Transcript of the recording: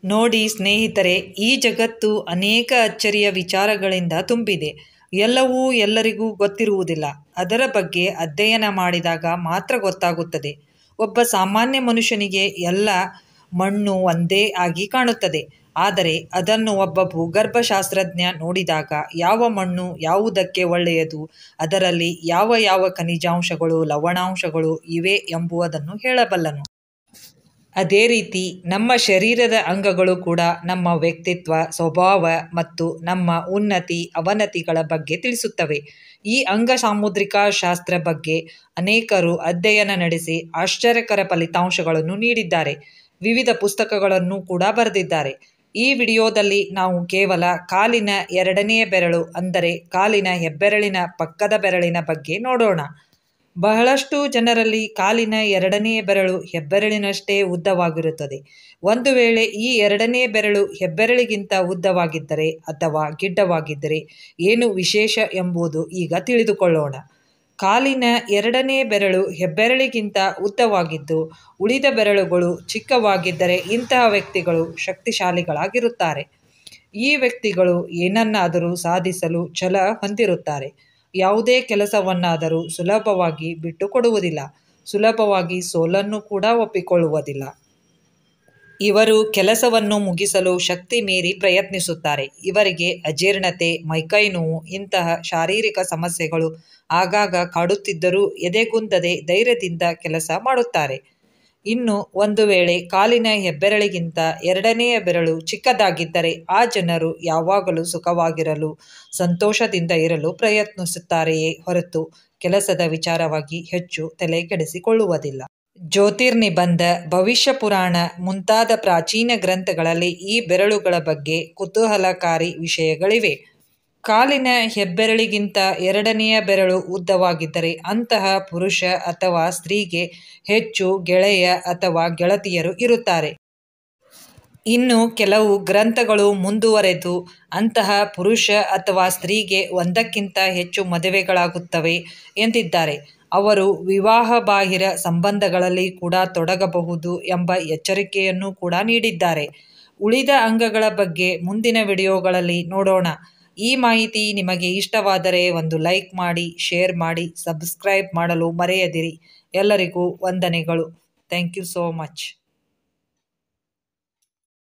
ನೋಡಿ ಸ್ನೇಹಿತರೆ ಈ ಜಗತ್ತು ಅನೇಕ ಅಚ್ಚರಿಯ ವಿಚಾರಗಳಿಂದ ತುಂಬಿದೆ ಎಲ್ಲವೂ ಎಲ್ಲರಿಗೂ ಗೊತ್ತಿರುವುದಿಲ್ಲ ಅದರ ಬಗ್ಗೆ ಅಧ್ಯಯನ ಮಾಡಿದಾಗ ಮಾತ್ರ ಗೊತ್ತಾಗುತ್ತದೆ ಒಬ್ಬ ಸಾಮಾನ್ಯ ಮನುಷ್ಯನಿಗೆ ಎಲ್ಲ ಮಣ್ಣು ಒಂದೇ ಆಗಿ ಕಾಣುತ್ತದೆ ಆದರೆ ಅದನ್ನು ಒಬ್ಬ ಭೂಗರ್ಭಶಾಸ್ತ್ರಜ್ಞ ನೋಡಿದಾಗ ಯಾವ ಮಣ್ಣು ಯಾವುದಕ್ಕೆ ಒಳ್ಳೆಯದು ಅದರಲ್ಲಿ ಯಾವ ಯಾವ ಖನಿಜಾಂಶಗಳು ಲವಣಾಂಶಗಳು ಇವೆ ಎಂಬುದನ್ನು ಹೇಳಬಲ್ಲನು ಅದೇ ರೀತಿ ನಮ್ಮ ಶರೀರದ ಅಂಗಗಳು ಕೂಡ ನಮ್ಮ ವ್ಯಕ್ತಿತ್ವ ಸ್ವಭಾವ ಮತ್ತು ನಮ್ಮ ಉನ್ನತಿ ಅವನತಿಗಳ ಬಗ್ಗೆ ತಿಳಿಸುತ್ತವೆ ಈ ಅಂಗ ಸಾಮುದ್ರಿಕ ಶಾಸ್ತ್ರ ಬಗ್ಗೆ ಅನೇಕರು ಅಧ್ಯಯನ ನಡೆಸಿ ಆಶ್ಚರ್ಯಕರ ಫಲಿತಾಂಶಗಳನ್ನು ನೀಡಿದ್ದಾರೆ ವಿವಿಧ ಪುಸ್ತಕಗಳನ್ನು ಕೂಡ ಬರೆದಿದ್ದಾರೆ ಈ ವಿಡಿಯೋದಲ್ಲಿ ನಾವು ಕೇವಲ ಕಾಲಿನ ಎರಡನೆಯ ಬೆರಳು ಅಂದರೆ ಕಾಲಿನ ಹೆಬ್ಬೆರಳಿನ ಪಕ್ಕದ ಬೆರಳಿನ ಬಗ್ಗೆ ನೋಡೋಣ ಬಹಳಷ್ಟು ಜನರಲ್ಲಿ ಕಾಲಿನ ಎರಡನೆಯ ಬೆರಳು ಹೆಬ್ಬೆರಳಿನಷ್ಟೇ ಉದ್ದವಾಗಿರುತ್ತದೆ ಒಂದು ವೇಳೆ ಈ ಎರಡನೇ ಬೆರಳು ಹೆಬ್ಬೆರಳಿಗಿಂತ ಉದ್ದವಾಗಿದ್ದರೆ ಅಥವಾ ಗಿಡ್ಡವಾಗಿದ್ದರೆ ಏನು ವಿಶೇಷ ಎಂಬುದು ಈಗ ತಿಳಿದುಕೊಳ್ಳೋಣ ಕಾಲಿನ ಎರಡನೇ ಬೆರಳು ಹೆಬ್ಬೆರಳಿಗಿಂತ ಉದ್ದವಾಗಿದ್ದು ಉಳಿದ ಬೆರಳುಗಳು ಚಿಕ್ಕವಾಗಿದ್ದರೆ ಇಂತಹ ವ್ಯಕ್ತಿಗಳು ಶಕ್ತಿಶಾಲಿಗಳಾಗಿರುತ್ತಾರೆ ಈ ವ್ಯಕ್ತಿಗಳು ಏನನ್ನಾದರೂ ಸಾಧಿಸಲು ಛಲ ಹೊಂದಿರುತ್ತಾರೆ ಯಾವುದೇ ಕೆಲಸವನ್ನಾದರೂ ಸುಲಭವಾಗಿ ಬಿಟ್ಟುಕೊಡುವುದಿಲ್ಲ ಸುಲಭವಾಗಿ ಸೋಲನ್ನು ಕೂಡ ಒಪ್ಪಿಕೊಳ್ಳುವುದಿಲ್ಲ ಇವರು ಕೆಲಸವನ್ನು ಮುಗಿಸಲು ಶಕ್ತಿ ಮೀರಿ ಪ್ರಯತ್ನಿಸುತ್ತಾರೆ ಇವರಿಗೆ ಅಜೀರ್ಣತೆ ಮೈಕೈ ನೋವು ಇಂತಹ ಶಾರೀರಿಕ ಸಮಸ್ಯೆಗಳು ಆಗಾಗ ಕಾಡುತ್ತಿದ್ದರೂ ಎದೆಗುಂದದೆ ಧೈರ್ಯದಿಂದ ಕೆಲಸ ಮಾಡುತ್ತಾರೆ ಇನ್ನು ಒಂದು ವೇಳೆ ಕಾಲಿನ ಹೆಬ್ಬೆರಳಿಗಿಂತ ಎರಡನೆಯ ಬೆರಳು ಚಿಕ್ಕದಾಗಿದ್ದರೆ ಆ ಜನರು ಯಾವಾಗಲೂ ಸುಖವಾಗಿರಲು ಸಂತೋಷದಿಂದ ಇರಲು ಪ್ರಯತ್ನಿಸುತ್ತಾರೆಯೇ ಹೊರತು ಕೆಲಸದ ವಿಚಾರವಾಗಿ ಹೆಚ್ಚು ತಲೆಕೆಡಿಸಿಕೊಳ್ಳುವುದಿಲ್ಲ ಜ್ಯೋತಿರ್ನಿಬಂಧ ಭವಿಷ್ಯ ಪುರಾಣ ಮುಂತಾದ ಪ್ರಾಚೀನ ಗ್ರಂಥಗಳಲ್ಲಿ ಈ ಬೆರಳುಗಳ ಬಗ್ಗೆ ಕುತೂಹಲಕಾರಿ ವಿಷಯಗಳಿವೆ ಕಾಲಿನ ಹೆಬ್ಬೆರಳಿಗಿಂತ ಎರಡನೆಯ ಬೆರಳು ಉದ್ದವಾಗಿದ್ದರೆ ಅಂತಹ ಪುರುಷ ಅಥವಾ ಸ್ತ್ರೀಗೆ ಹೆಚ್ಚು ಗೆಳೆಯ ಅಥವಾ ಗೆಳತಿಯರು ಇರುತ್ತಾರೆ ಇನ್ನು ಕೆಲವು ಗ್ರಂಥಗಳು ಮುಂದುವರೆದು ಅಂತಹ ಪುರುಷ ಅಥವಾ ಸ್ತ್ರೀಗೆ ಒಂದಕ್ಕಿಂತ ಹೆಚ್ಚು ಮದುವೆಗಳಾಗುತ್ತವೆ ಎಂದಿದ್ದಾರೆ ಅವರು ವಿವಾಹಬಾಹಿರ ಸಂಬಂಧಗಳಲ್ಲಿ ಕೂಡ ತೊಡಗಬಹುದು ಎಂಬ ಎಚ್ಚರಿಕೆಯನ್ನು ಕೂಡ ನೀಡಿದ್ದಾರೆ ಉಳಿದ ಅಂಗಗಳ ಬಗ್ಗೆ ಮುಂದಿನ ವಿಡಿಯೋಗಳಲ್ಲಿ ನೋಡೋಣ ಈ ಮಾಹಿತಿ ನಿಮಗೆ ಇಷ್ಟವಾದರೆ ಒಂದು ಲೈಕ್ ಮಾಡಿ ಶೇರ್ ಮಾಡಿ ಸಬ್ಸ್ಕ್ರೈಬ್ ಮಾಡಲು ಮರೆಯದಿರಿ ಎಲ್ಲರಿಗೂ ವಂದನೆಗಳು ಥ್ಯಾಂಕ್ ಯು ಸೋ ಮಚ್